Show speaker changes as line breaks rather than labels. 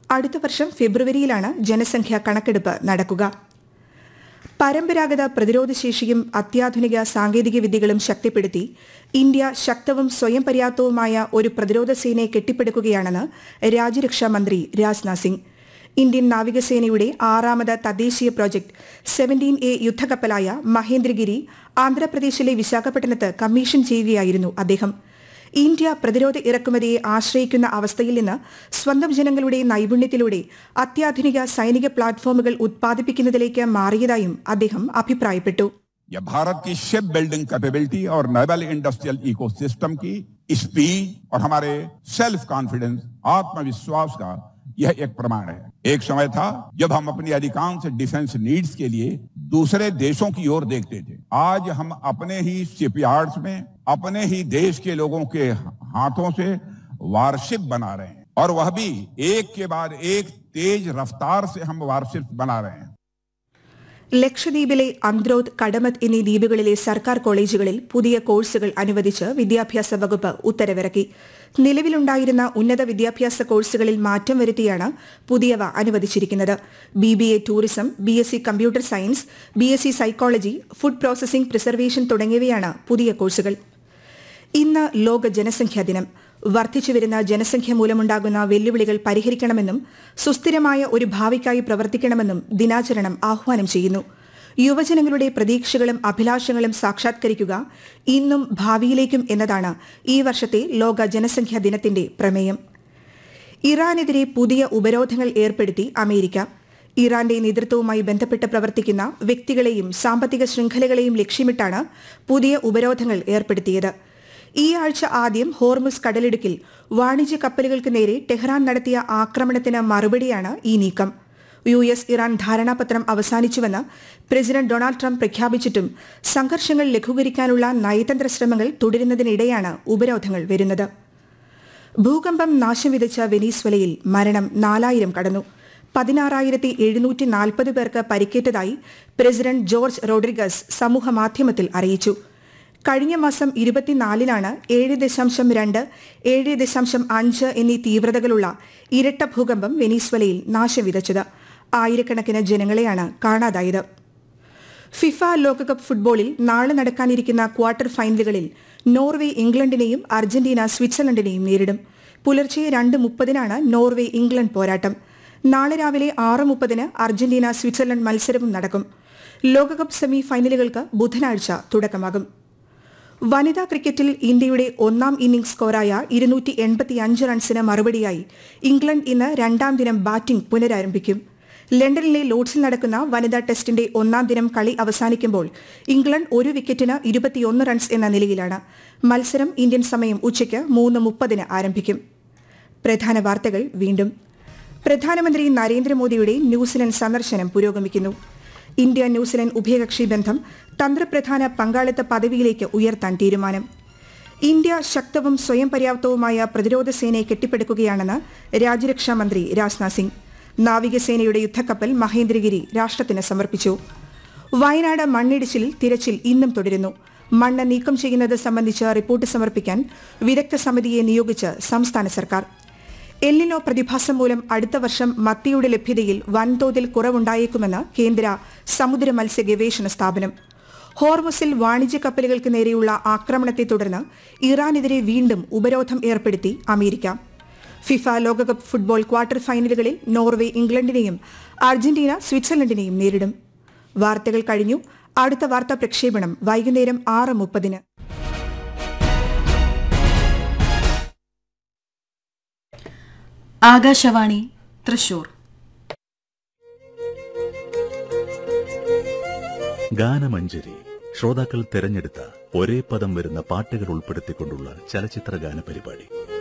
അടുത്ത വർഷം ഫെബ്രുവരിയിലാണ് ജനസംഖ്യാ കണക്കെടുപ്പ് നടക്കുക പരമ്പരാഗത പ്രതിരോധശേഷിയും അത്യാധുനിക സാങ്കേതിക വിദ്യകളും ശക്തിപ്പെടുത്തി ഇന്ത്യ ശക്തവും സ്വയം പര്യാപ്തവുമായ ഒരു പ്രതിരോധ സേനയെ കെട്ടിപ്പടുക്കുകയാണെന്ന് രാജ്യരക്ഷാ മന്ത്രി രാജ്നാഥ് സിംഗ് ഇന്ത്യൻ നാവികസേനയുടെ ആറാമത് തദ്ദേശീയ പ്രോജക്ട് സെവന്റീൻ എ യുദ്ധക്കപ്പലായ മഹേന്ദ്രഗിരി ആന്ധ്രാപ്രദേശിലെ വിശാഖപട്ടണത്ത് കമ്മീഷൻ ചെയ്യുകയായിരുന്നു അദ്ദേഹം ഇന്ത്യ പ്രതിരോധ ഇറക്കുമതിയെ ആശ്രയിക്കുന്ന അവസ്ഥയിൽ നിന്ന് സ്വന്തം ജനങ്ങളുടെ നൈപുണ്യത്തിലൂടെ അത്യാധുനിക സൈനിക പ്ലാറ്റ്ഫോമുകൾ ഉത്പാദിപ്പിക്കുന്നതിലേക്ക് മാറിയതായും അദ്ദേഹം അഭിപ്രായപ്പെട്ടു
यह भारत की शिप बिल्डिंग कैपेबिलिटी और नेवल इंडस्ट्रियल इकोसिस्टम की स्पीड और हमारे सेल्फ कॉन्फिडेंस आत्मविश्वास का यह एक प्रमाण है एक समय था जब हम अपनी अधिकांश डिफेंस नीड्स के लिए दूसरे देशों की ओर देखते थे आज हम अपने ही शिपयार्ड्स में अपने ही देश के लोगों के हाथों से वारशिप बना रहे हैं और वह भी एक के बाद एक तेज रफ्तार से हम वारशिप बना रहे हैं
ലക്ഷദ്വീപിലെ അന്ത്രോത്ത് കടമത്ത് എന്നീ ദ്വീപുകളിലെ സർക്കാർ കോളേജുകളിൽ പുതിയ കോഴ്സുകൾ അനുവദിച്ച് വിദ്യാഭ്യാസ വകുപ്പ് ഉത്തരവിറക്കി നിലവിലുണ്ടായിരുന്ന ഉന്നത വിദ്യാഭ്യാസ കോഴ്സുകളിൽ മാറ്റം വരുത്തിയാണ് പുതിയവ അനുവദിച്ചിരിക്കുന്നത് B B A tourism B S C computer science B S C psychology food processing preservation തുടങ്ങിയവയാണ് പുതിയ കോഴ്സുകൾ ഇന്ന് ലോക ജനസംഖ്യാ ദിനം വർദ്ധിച്ചുവരുന്ന ജനസംഖ്യ മൂലമുണ്ടാകുന്ന വെല്ലുവിളികൾ പരിഹരിക്കണമെന്നും സുസ്ഥിരമായ ഒരു ഭാവിക്കായി പ്രവർത്തിക്കണമെന്നും ദിനാചരണം ആഹ്വാനം ചെയ്യുന്നു യുവജനങ്ങളുടെ പ്രതീക്ഷകളും അഭിലാഷങ്ങളും സാക്ഷാത്കരിക്കുക ഇന്നും ഭാവിയിലേക്കും എന്നതാണ് ഈ വർഷത്തെ ലോക ജനസംഖ്യാ ദിനത്തിന്റെ പ്രമേയം ഇറാനെതിരെ പുതിയ ഉപരോധങ്ങൾ ഏർപ്പെടുത്തി അമേരിക്ക ഇറാന്റെ നേതൃത്വവുമായി ബന്ധപ്പെട്ട് പ്രവർത്തിക്കുന്ന വ്യക്തികളെയും സാമ്പത്തിക ശൃംഖലകളെയും ലക്ഷ്യമിട്ടാണ് പുതിയ ഉപരോധങ്ങൾ ഏർപ്പെടുത്തിയത് ഈ ആഴ്ച ആദ്യം ഹോർമുസ് കടലിടുക്കിൽ വാണിജ്യ കപ്പലുകൾക്ക് നേരെ ടെഹ്റാൻ നടത്തിയ ആക്രമണത്തിന് മറുപടിയാണ് ഈ നീക്കം യു എസ് ഇറാൻ ധാരണാപത്രം അവസാനിച്ചുവെന്ന് പ്രസിഡന്റ് ഡൊണാൾഡ് ട്രംപ് പ്രഖ്യാപിച്ചിട്ടും സംഘർഷങ്ങൾ ലഘൂകരിക്കാനുള്ള നയതന്ത്ര ശ്രമങ്ങൾ തുടരുന്നതിനിടെയാണ് ഉപരോധങ്ങൾ വരുന്നത് ഭൂകമ്പം നാശം വിതച്ച വെനീസ്വലയിൽ മരണം നാലായിരം കടന്നു പതിനാറായിരത്തി എഴുന്നൂറ്റി നാൽപ്പത് പേർക്ക് പരിക്കേറ്റതായി പ്രസിഡന്റ് ജോർജ് റോഡ്രിഗസ് സമൂഹമാധ്യമത്തിൽ അറിയിച്ചു കഴിഞ്ഞ മാസം ഇരുപത്തിനാലിനാണ് ഏഴ് ദശാംശം രണ്ട് ഏഴ് ദശാംശം അഞ്ച് എന്നീ തീവ്രതകളുള്ള ഇരട്ട ഭൂകമ്പം വെനീസ്വലയിൽ നാശം വിതച്ചത് ആയിരക്കണക്കിന് ജനങ്ങളെയാണ് കാണാതായത് ഫിഫ ലോകകപ്പ് ഫുട്ബോളിൽ നാളെ നടക്കാനിരിക്കുന്ന ക്വാർട്ടർ ഫൈനലുകളിൽ നോർവേ ഇംഗ്ലണ്ടിനെയും അർജന്റീന സ്വിറ്റ്സർലൻഡിനെയും നേരിടും പുലർച്ചെ രണ്ട് മുപ്പതിനാണ് നോർവേ ഇംഗ്ലണ്ട് പോരാട്ടം നാളെ രാവിലെ ആറ് മുപ്പതിന് അർജന്റീന സ്വിറ്റ്സർലൻഡ് മത്സരവും നടക്കും ലോകകപ്പ് സെമി ഫൈനലുകൾക്ക് ബുധനാഴ്ച തുടക്കമാകും വനിതാ ക്രിക്കറ്റിൽ ഇന്ത്യയുടെ ഒന്നാം ഇന്നിംഗ്സ് സ്കോറായ ഇരുന്നൂറ്റി എൺപത്തിയഞ്ച് റൺസിന് മറുപടിയായി ഇംഗ്ലണ്ട് ഇന്ന് രണ്ടാം ദിനം ബാറ്റിംഗ് പുനരാരംഭിക്കും ലണ്ടനിലെ ലോഡ്സിൽ നടക്കുന്ന വനിതാ ടെസ്റ്റിന്റെ ഒന്നാം ദിനം കളി അവസാനിക്കുമ്പോൾ ഇംഗ്ലണ്ട് ഒരു വിക്കറ്റിന് ഇരുപത്തിയൊന്ന് റൺസ് എന്ന നിലയിലാണ് മത്സരം ഇന്ത്യൻ സമയം ഉച്ചയ്ക്ക് മൂന്ന് മുപ്പതിന് ആരംഭിക്കും പ്രധാന വാർത്തകൾ വീണ്ടും പ്രധാനമന്ത്രി നരേന്ദ്രമോദിയുടെ ന്യൂസിലൻഡ് സന്ദർശനം പുരോഗമിക്കുന്നു ഇന്ത്യ ന്യൂസിലൻഡ് ഉഭയകക്ഷി ബന്ധം തന്ത്രപ്രധാന പങ്കാളിത്ത പദവിയിലേക്ക് ഉയർത്താൻ തീരുമാനം ഇന്ത്യ ശക്തവും സ്വയം പര്യാപ്തവുമായ പ്രതിരോധ സേനയെ കെട്ടിപ്പടുക്കുകയാണെന്ന് രാജ്യരക്ഷാ മന്ത്രി രാജ്നാഥ് സിംഗ് നാവികസേനയുടെ യുദ്ധക്കപ്പൽ മഹേന്ദ്രഗിരി രാഷ്ട്രത്തിന് സമർപ്പിച്ചു വയനാട് മണ്ണിടിച്ചിലിൽ തിരച്ചിൽ ഇന്നും തുടരുന്നു മണ്ണ് നീക്കം ചെയ്യുന്നത് സംബന്ധിച്ച് റിപ്പോർട്ട് സമർപ്പിക്കാൻ വിദഗ്ധ സമിതിയെ നിയോഗിച്ച് സംസ്ഥാന സർക്കാർ എല്ലിനോ പ്രതിഭാസം മൂലം അടുത്ത വർഷം മത്തിയുടെ ലഭ്യതയിൽ വൻതോതിൽ കുറവുണ്ടായേക്കുമെന്ന് കേന്ദ്ര സമുദ്ര മത്സ്യ ഗവേഷണ സ്ഥാപനം ഹോർമസിൽ വാണിജ്യ കപ്പലുകൾക്ക് നേരെയുള്ള ആക്രമണത്തെ തുടർന്ന് ഇറാനെതിരെ വീണ്ടും ഉപരോധം ഏർപ്പെടുത്തി അമേരിക്ക ഫിഫ ലോകകപ്പ് ഫുട്ബോൾ ക്വാർട്ടർ ഫൈനലുകളിൽ നോർവേ ഇംഗ്ലണ്ടിനെയും അർജന്റീന സ്വിറ്റ്സർലൻഡിനെയും നേരിടും വാർത്തകൾ കഴിഞ്ഞു അടുത്ത വാർത്താ പ്രക്ഷേപണം വൈകുന്നേരം ആറ് മുപ്പതിന്
ആകാശവാണി തൃശൂർ
ഗാനമഞ്ജരി ശ്രോതാക്കൾ തെരഞ്ഞെടുത്ത ഒരേ പദം വരുന്ന പാട്ടുകൾ ഉൾപ്പെടുത്തിക്കൊണ്ടുള്ള ചലച്ചിത്ര ഗാന പരിപാടി